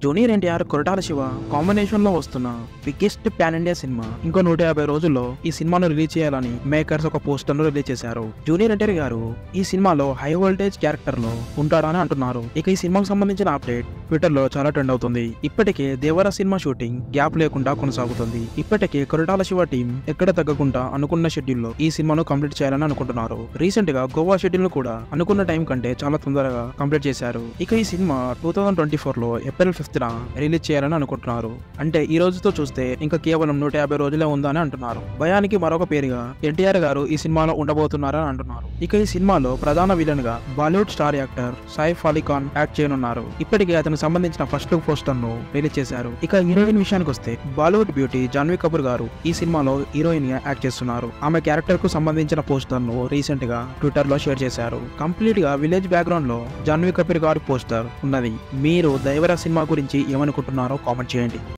junior NTR Koratala Siva combination లో వస్తున్న biggest pan India cinema ఇంకో నూట యాభై రోజుల్లో ఈ సినిమాను రిలీజ్ చేయాలని మేకర్స్ ఒక పోస్టర్ ను రిలీజ్ చేశారు జూనియర్ ఎన్టీఆర్ గారు ఈ సినిమాలో హై వోల్టేజ్ క్యారెక్టర్ లో ఉంటారని అంటున్నారు ఇక ఈ సినిమాకు సంబంధించిన అప్డేట్ ట్విట్టర్ లో చాలా ట్రెండ్ అవుతుంది ఇప్పటికే దేవర సినిమా షూటింగ్ గ్యాప్ లేకుండా కొనసాగుతుంది ఇప్పటికే కొరటాల శివ టీం ఎక్కడ తగ్గకుండా అనుకున్న షెడ్యూల్ లో ఈ సినిమాను కంప్లీట్ చేయాలని అనుకుంటున్నారు రీసెంట్ గా గోవా షెడ్యూల్ ను కూడా అనుకున్న టైం కంటే చాలా తొందరగా కంప్లీట్ చేశారు ఇక ఈ cinema two thousand twenty four లో ఏప్రిల్ ఫిఫ్త్ న రిలీజ్ చేయాలని అనుకుంటున్నారు అంటే ఈ రోజుతో చూస్తే ఇంకా కేవలం నూట యాభై రోజులే ఉందని అంటున్నారు భయానికి మరొక పేరుగా ఎన్టీఆర్ గారు ఈ సినిమాలో ఉండబోతున్నారని అంటున్నారు ఇక ఈ సినిమాలో ప్రధాన విలన్ గా Bollywood star actor Saif Ali Khan act చేయనున్నారు ఇప్పటికే అతనికి సంబంధించిన ఫస్ట్ లుక్ పోస్టర్ ను రిలీజ్ చేశారు ఇక హీరోయిన్ విషయానికి వస్తే బాలీవుడ్ బ్యూటీ జాన్వీ కపూర్ గారు ఈ సినిమాలో హీరోయిన్ గా యాక్ట్ చేస్తున్నారు ఆమె క్యారెక్టర్ కు సంబంధించిన పోస్టర్ ను రీసెంట్ గా ట్విట్టర్ లో షేర్ చేశారు కంప్లీట్ గా విలేజ్ బ్యాక్గ్రౌండ్ లో జాన్వీ కపూర్ గారి పోస్టర్ ఉన్నది మీరు దైవరా సినిమా గురించి ఏమనుకుంటున్నారో కామెంట్ చేయండి